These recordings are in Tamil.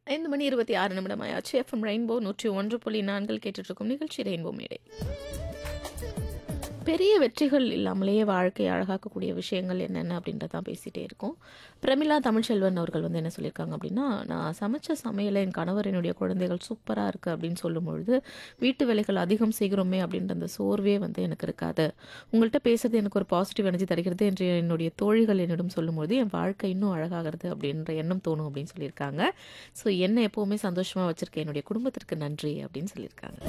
ஐந்து மணி இருபத்தி ஆறு நிமிடம் ஆயாச்சு எஃப்எம் ரெயின்போ நூற்றி ஒன்று புள்ளி நான்கில் கேட்டுட்டு இருக்கும் நிகழ்ச்சி ரெயின்போ மேடை பெரிய வெற்றிகள் இல்லாமலேயே வாழ்க்கையை அழகாக்கக்கூடிய விஷயங்கள் என்னென்ன அப்படின்றதான் பேசிகிட்டே இருக்கோம் பிரமிளா தமிழ்ச்செல்வன் அவர்கள் வந்து என்ன சொல்லியிருக்காங்க அப்படின்னா நான் சமைச்ச சமையலை என் கணவர் என்னுடைய குழந்தைகள் சூப்பராக இருக்குது அப்படின்னு சொல்லும் பொழுது வீட்டு வேலைகள் அதிகம் செய்கிறோமே அப்படின்ற அந்த சோர்வே வந்து எனக்கு இருக்காது உங்கள்கிட்ட பேசுறது எனக்கு ஒரு பாசிட்டிவ் எனர்ஜி தருகிறது என்று என்னுடைய தோழிகள் என்னிடம் சொல்லும்போது என் வாழ்க்கை இன்னும் அழகாகிறது அப்படின்ற எண்ணம் தோணும் அப்படின்னு சொல்லியிருக்காங்க ஸோ என்னை எப்போவுமே சந்தோஷமாக வச்சுருக்கேன் என்னுடைய குடும்பத்திற்கு நன்றி அப்படின்னு சொல்லியிருக்காங்க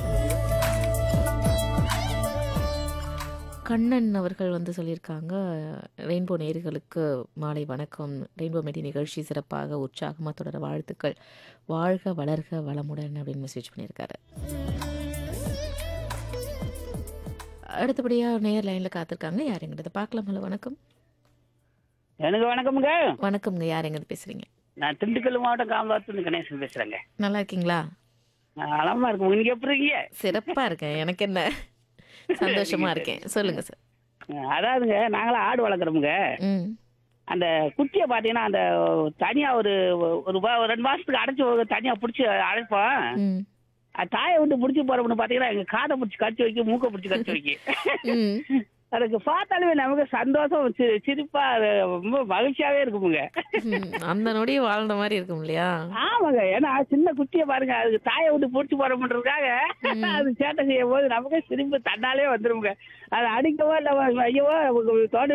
கண்ணன் அவர்கள் வந்து சொல்லியிருக்காங்க ரெயின்போ நேர்களுக்கு மாலை வணக்கம் ரெயின்போ மெடி நிகழ்ச்சி சிறப்பாக உற்சாகமாக தொடர வாழ்த்துக்கள் வாழ்க வளர்க வளமுடன் அப்படின்னு மெசேஜ் பண்ணியிருக்காரு அடுத்தபடியாக நேர் லைனில் காத்திருக்காங்க யார் எங்கிட்ட பார்க்கலாமல்ல வணக்கம் எனக்கு வணக்கமுங்க வணக்கம்ங்க யார் எங்கிட்ட பேசுகிறீங்க நான் திண்டுக்கல் மாவட்டம் காமராஜ் கணேசன் பேசுறேங்க நல்லா இருக்கீங்களா நலமா இருக்கும் நீங்க எப்படி இருக்கீங்க சிறப்பாக இருக்கேன் எனக்கு என்ன சந்தோஷமாக இருக்கேன் சொல்லுங்கள் சார் அதாவதுங்க நாங்களாம் ஆடு வளர்க்குறோமுங்க ம் அந்த குட்டியை பார்த்தீங்கன்னா அந்த தனியா ஒரு ஒரு வா- ஒரு ரெண்டு மாசத்துக்கு அடைச்சி தனியா பிடிச்சி அழைப்போம் ம் அது தாயை விட்டு பிடிச்சி போறோம்னு பார்த்தீங்கன்னா எங்க காதை பிடிச்சி கடிச்சு வைக்கும் மூக்கை பிடிச்சி கடிச்சு வைக்கும் ம் அதுக்கு பார்த்தாலுமே நமக்கு சந்தோஷம் சி- சிரிப்பா அது ரொம்ப மகிழ்ச்சியாவே இருக்குமுங்க ம், அந்த நொடி வாழ்ந்த மாதிரி இருக்கும் இல்லையா ஆமாங்க ஏன்னா சின்ன குட்டியை பாருங்க அதுக்கு தாயை விட்டு பிடிச்சி போறோம்ன்றதுக்காக அது சேட்டை செய்யும் போது நமக்கு சிரிப்பு தன்னாலே வந்துருமுங்க அதை அடிக்கவோ இல்லை ஐயோ தோண்ட